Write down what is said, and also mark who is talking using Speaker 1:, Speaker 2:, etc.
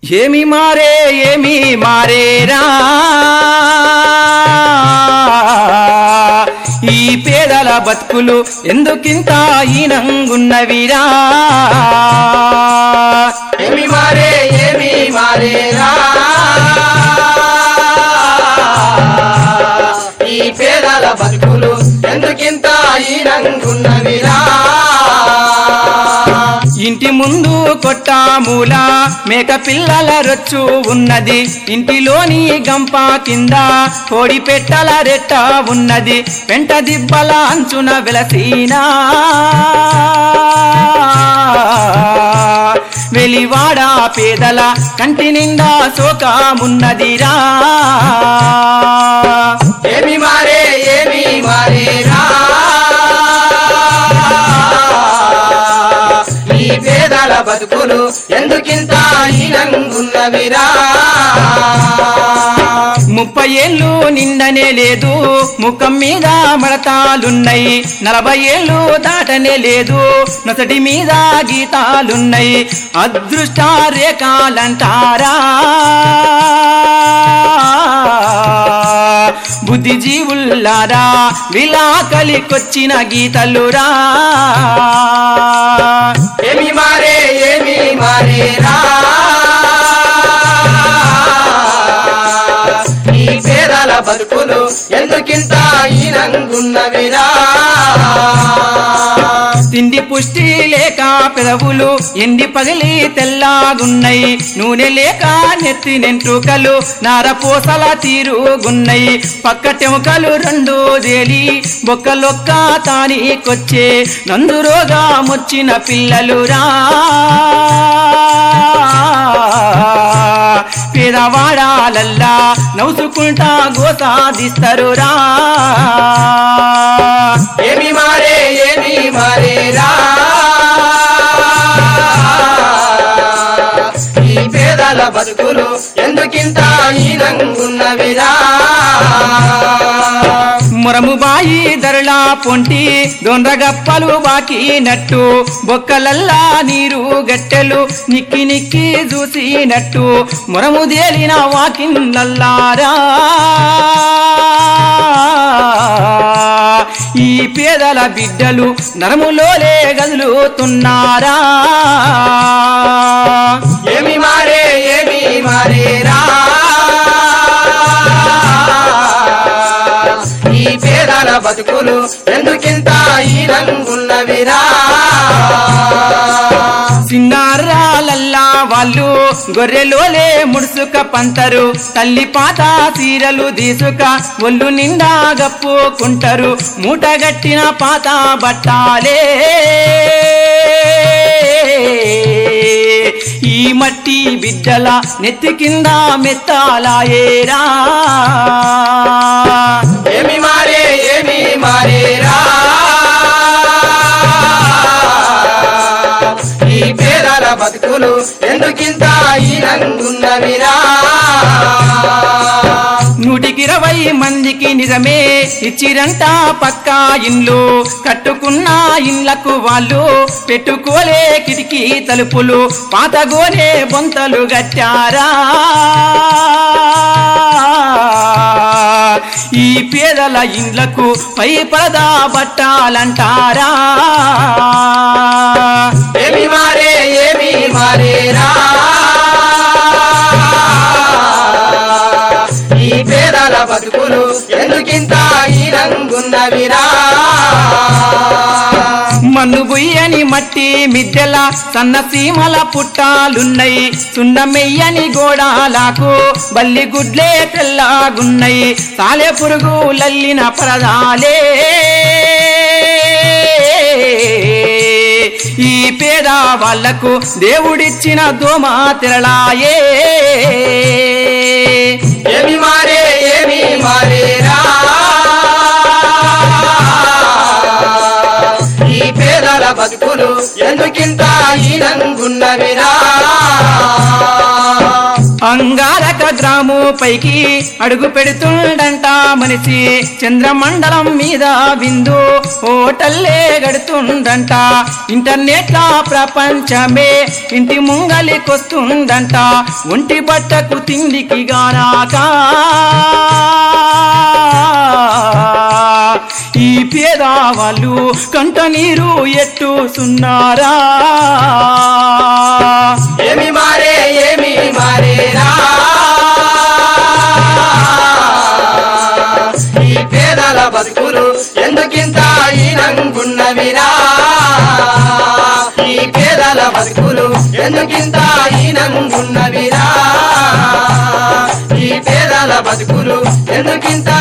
Speaker 1: ఏమి మారే ఏమి మారేరా ఈ పేదల బతుకులు ఎందుకింత ఈనంగున్నవిరా
Speaker 2: ఏమి మారే ఏమి మారేరా ఈ పేదల బతుకులు ఎందుకింత ఈనంగున్నవిరా
Speaker 1: ఇంటి ముందు కొట్టామూల మేక పిల్లల రొచ్చు ఉన్నది ఇంటిలోని గంప కింద కోడి పెట్టల రెట్ట ఉన్నది పెంట దిబ్బల అంచున వెలసీనా వెలివాడ పేదల కంటి నిండా శోకమున్నదిరా
Speaker 2: ఏమి మారే ఏమి మారేరా ఈ పేదల బతుకులు ఎందుకింత ఈనంగున్నవిరా
Speaker 1: ముప్పై ఏళ్ళు నిండనే లేదు ముఖం మీద మడతాలున్నాయి నలభై ఏళ్ళు దాటనే లేదు నొసటి మీద గీతాలున్నాయి అదృష్ట రేఖాలంటారా బుద్ధిజీవుల్లారా విలాకలికొచ్చిన గీతలురా
Speaker 2: ఏమి మారే ఏమి మారేరా ఈ పేదల బతుకులు ఎందుకింత ఈనంగున్నవిరా
Speaker 1: తిండి పుష్టి లేక పెదవులు ఎండి పగిలి తెల్లాగున్నాయి నూనె లేక నెత్తి నెంట్రుకలు నారపూసల తీరుగున్నాయి పక్క టెముకలు రెండు దేలి బొక్కలొక్క తానికొచ్చే నందు రోగమొచ్చిన పిల్లలురా పేదవాడాలల్లా నవ్వుకుంటా గోసాదిస్తరురా
Speaker 2: ఏమి మారే ఏమి మారేరా ఈ పేదల బతుకులు ఎందుకింత ఈనంగున్నవిరా
Speaker 1: మురము బాయి ధరలా పొంటి దొండ్రగప్పలు బాకి నట్టు బొక్కలల్లా నీరు గట్టెలు నిక్కి నిక్కి చూసినట్టు మురము దేలిన వాకిన్లల్లారా ఈ పేదల బిడ్డలు నరములోలే గదులుతున్నారా
Speaker 2: ఏమి మారే ఏమి మారేరా ఈ పేదల బతుకులు ఎందుకింత ఈనంగున్నవిరా
Speaker 1: సిన్నారాలల్లా వాళ్ళు గొర్రెలోలే ముడుసుక పంతరు తల్లి పాత చీరలు తీసుక ఒళ్ళు నిండా గప్పుకుంటారు మూటగట్టిన పాత బట్టాలే ఈ మట్టి బిడ్డల నెత్తి కింద మెత్తాలాయేరా
Speaker 2: ఏమి మారే ఏమి మారేరా ఈ పేదల బతుకులు ఎందుకింత ఈనంగున్నవిరా
Speaker 1: నూటికి ఇరవై మందికి నిజమే ఇచ్చిరంట పక్కా ఇండ్లు కట్టుకున్న ఇండ్లకు వాళ్ళు పెట్టుకోలే కిటికీ తలుపులు పాతగోనే బొంతలు గట్టారా ఈ పేదల ఇండ్లకు పై పరదా బట్టాలంటారా
Speaker 2: ఏమి మారే ఏమి మారేరా ఈ పేదల బతుకులు ఎందుకింత ఈనంగున్నవిరా
Speaker 1: మన్ను బుయ్యని మట్టి మిద్దెల సన్న సీమల పుట్టాలున్నాయి సున్నమెయ్యని గోడాలకు బల్లి గుడ్లే తెల్లాగున్నాయి సాలె పురుగు లల్లిన పరదాలే ఈ పేద వాళ్లకు దేవుడిచ్చిన దోమ తెరలాయే
Speaker 2: ఏమి మారే ఏమి మారేరా ఈ పేదల బతుకులు ఎందుకింత ఈనంగున్నవిరా
Speaker 1: అంగారక గ్రాము పైకి అడుగు పెడుతుండంట మనిషి చంద్రమండలం మీద విందు హోటల్లే గడుతుండంట ఇంటర్నెట్ లా ప్రపంచమే ఇంటి ముంగలికొస్తుందంట ఒంటి బట్టకు తిండికి గానాక ఈ పేదవాళ్ళు కంట నీరు ఎట్టుసున్నారా
Speaker 2: ఏమి మారే ఏమి మారేరా ఈ పేదల బతుకులు ఎందుకింత ఈనంగున్నవిరా ఈ పేదల బతుకులు ఎందుకింత ఈనంగున్నవిరా ఈ పేదల బతుకులు ఎందుకింత